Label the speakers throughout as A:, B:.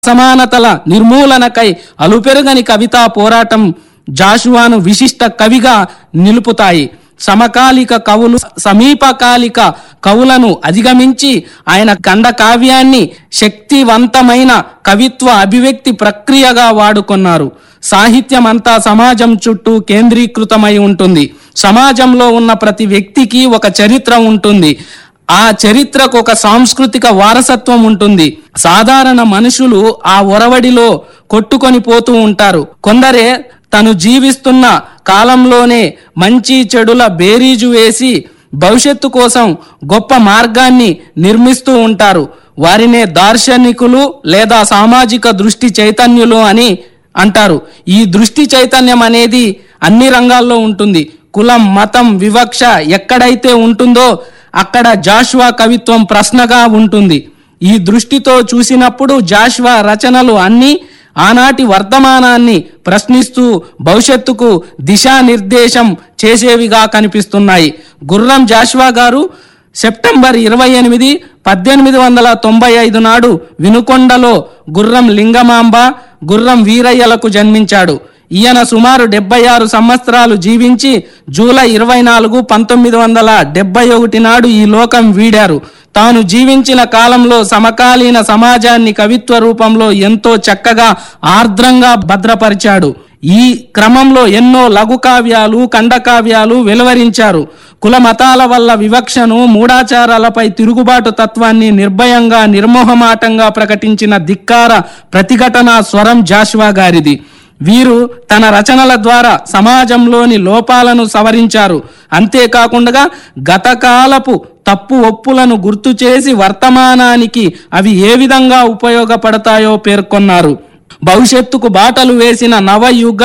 A: అసమానతల నిర్మూలనకై అలుపెరుగని కవితా పోరాటం జాషువాను విశిష్ట కవిగా నిలుపుతాయి సమకాలిక కవులు సమీపకాలిక కవులను అధిగమించి ఆయన ఖండ కావ్యాన్ని శక్తివంతమైన కవిత్వ అభివ్యక్తి ప్రక్రియగా వాడుకున్నారు సాహిత్యం అంతా సమాజం చుట్టూ కేంద్రీకృతమై ఉంటుంది సమాజంలో ఉన్న ప్రతి వ్యక్తికి ఒక చరిత్ర ఉంటుంది ఆ చరిత్రకు ఒక సాంస్కృతిక వారసత్వం ఉంటుంది సాధారణ మనుషులు ఆ ఒరవడిలో కొట్టుకొని పోతూ ఉంటారు కొందరే తను జీవిస్తున్న కాలంలోనే మంచి చెడుల బేరీజు వేసి భవిష్యత్తు కోసం గొప్ప మార్గాన్ని నిర్మిస్తూ ఉంటారు వారినే దార్శనికులు లేదా సామాజిక దృష్టి చైతన్యులు అని అంటారు ఈ దృష్టి చైతన్యం అనేది అన్ని రంగాల్లో ఉంటుంది కులం మతం వివక్ష ఎక్కడైతే ఉంటుందో అక్కడ జాషువా కవిత్వం ప్రశ్నగా ఉంటుంది ఈ దృష్టితో చూసినప్పుడు జాషువా రచనలు అన్నీ ఆనాటి వర్తమానాన్ని ప్రశ్నిస్తూ భవిష్యత్తుకు దిశానిర్దేశం చేసేవిగా కనిపిస్తున్నాయి గుర్రం జాషువా గారు సెప్టెంబర్ ఇరవై ఎనిమిది పద్దెనిమిది వందల తొంభై ఐదు నాడు వినుకొండలో గుర్రం లింగమాంబ గుర్రం వీరయ్యలకు జన్మించాడు ఈయన సుమారు డెబ్బై ఆరు సంవత్సరాలు జీవించి జూలై ఇరవై నాలుగు పంతొమ్మిది వందల డెబ్బై ఒకటి నాడు ఈ లోకం వీడారు తాను జీవించిన కాలంలో సమకాలీన సమాజాన్ని కవిత్వ రూపంలో ఎంతో చక్కగా ఆర్ద్రంగా భద్రపరిచాడు ఈ క్రమంలో ఎన్నో లఘు కావ్యాలు ఖండకావ్యాలు వెలువరించారు కుల మతాల వల్ల వివక్షను మూఢాచారాలపై తిరుగుబాటు తత్వాన్ని నిర్భయంగా నిర్మోహమాటంగా ప్రకటించిన ధిక్కార ప్రతిఘటన స్వరం జాషువా గారిది వీరు తన రచనల ద్వారా సమాజంలోని లోపాలను సవరించారు అంతేకాకుండా గతకాలపు తప్పు ఒప్పులను గుర్తు చేసి వర్తమానానికి అవి ఏ విధంగా ఉపయోగపడతాయో పేర్కొన్నారు భవిష్యత్తుకు బాటలు వేసిన నవయుగ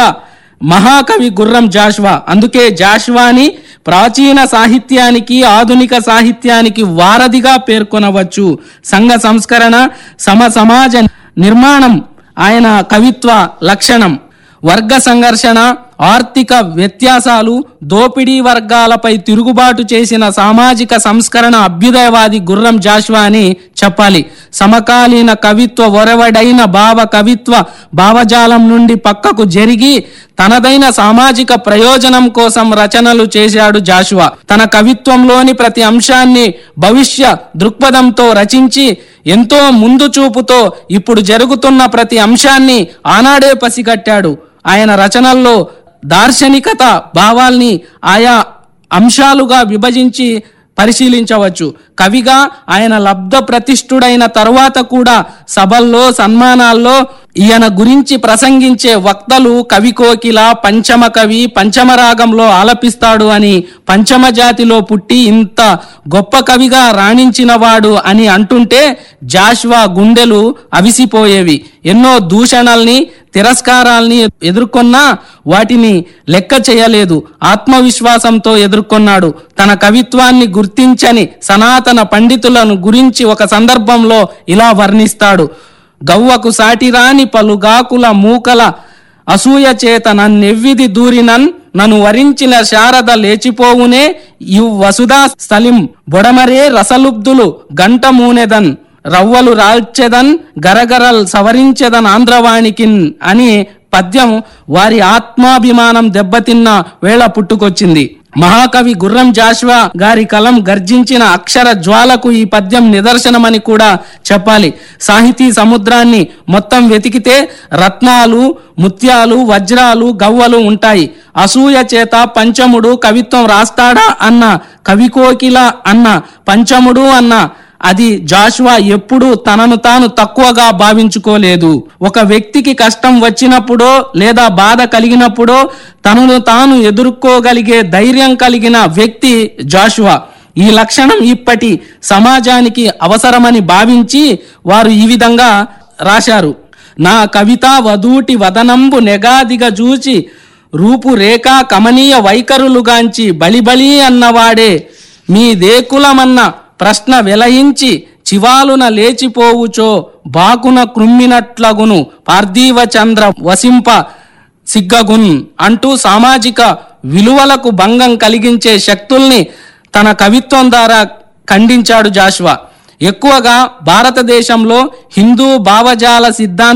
A: మహాకవి గుర్రం జాష్వా అందుకే జాష్వాని ప్రాచీన సాహిత్యానికి ఆధునిక సాహిత్యానికి వారధిగా పేర్కొనవచ్చు సంఘ సంస్కరణ సమ సమాజ నిర్మాణం ఆయన కవిత్వ లక్షణం వర్గ సంఘర్షణ ఆర్థిక వ్యత్యాసాలు దోపిడీ వర్గాలపై తిరుగుబాటు చేసిన సామాజిక సంస్కరణ అభ్యుదయవాది గుర్రం జాష్వా అని చెప్పాలి సమకాలీన కవిత్వ ఒరవడైన భావ కవిత్వ భావజాలం నుండి పక్కకు జరిగి తనదైన సామాజిక ప్రయోజనం కోసం రచనలు చేశాడు జాషువా తన కవిత్వంలోని ప్రతి అంశాన్ని భవిష్య దృక్పథంతో రచించి ఎంతో ముందు చూపుతో ఇప్పుడు జరుగుతున్న ప్రతి అంశాన్ని ఆనాడే పసిగట్టాడు ఆయన రచనల్లో దార్శనికత భావాల్ని ఆయా అంశాలుగా విభజించి పరిశీలించవచ్చు కవిగా ఆయన లబ్ధ ప్రతిష్ఠుడైన తరువాత కూడా సభల్లో సన్మానాల్లో ఈయన గురించి ప్రసంగించే వక్తలు కవి కోకిల పంచమ కవి పంచమ రాగంలో ఆలపిస్తాడు అని పంచమ జాతిలో పుట్టి ఇంత గొప్ప కవిగా రాణించినవాడు అని అంటుంటే జాష్వా గుండెలు అవిసిపోయేవి ఎన్నో దూషణల్ని తిరస్కారాల్ని ఎదుర్కొన్నా వాటిని లెక్క చేయలేదు ఆత్మవిశ్వాసంతో ఎదుర్కొన్నాడు తన కవిత్వాన్ని గుర్తించని సనాతన పండితులను గురించి ఒక సందర్భంలో ఇలా వర్ణిస్తాడు గవ్వకు సాటిరాని పలుగాకుల మూకల అసూయ చేత నన్నెవ్విది దూరినన్ నన్ను వరించిన శారద లేచిపోవునే ఇవ్ వసుధా స్థలిం బొడమరే రసలుబ్ధులు గంట మూనెదన్ రవ్వలు రాల్చెదన్ గరగరల్ సవరించెదన్ ఆంధ్రవాణికిన్ అని పద్యం వారి ఆత్మాభిమానం దెబ్బతిన్న వేళ పుట్టుకొచ్చింది మహాకవి గుర్రం జాషువా గారి కలం గర్జించిన అక్షర జ్వాలకు ఈ పద్యం నిదర్శనమని కూడా చెప్పాలి సాహితీ సముద్రాన్ని మొత్తం వెతికితే రత్నాలు ముత్యాలు వజ్రాలు గవ్వలు ఉంటాయి అసూయ చేత పంచముడు కవిత్వం రాస్తాడా అన్న కవికోకిల అన్న పంచముడు అన్న అది జాషువా ఎప్పుడూ తనను తాను తక్కువగా భావించుకోలేదు ఒక వ్యక్తికి కష్టం వచ్చినప్పుడో లేదా బాధ కలిగినప్పుడో తనను తాను ఎదుర్కోగలిగే ధైర్యం కలిగిన వ్యక్తి జాషువా ఈ లక్షణం ఇప్పటి సమాజానికి అవసరమని భావించి వారు ఈ విధంగా రాశారు నా కవిత వధూటి వదనంబు నెగాదిగా చూచి రూపురేఖ కమనీయ వైఖరులుగాంచి బలిబలి అన్నవాడే మీ దేకులమన్న ప్రశ్న వెలయించి చివాలున లేచిపోవుచో బాకున కృమ్మినట్లగును పార్థివ చంద్ర వసింప సిగ్గగున్ అంటూ సామాజిక విలువలకు భంగం కలిగించే శక్తుల్ని తన కవిత్వం ద్వారా ఖండించాడు జాషువా ఎక్కువగా భారతదేశంలో హిందూ భావజాల సిద్ధాంత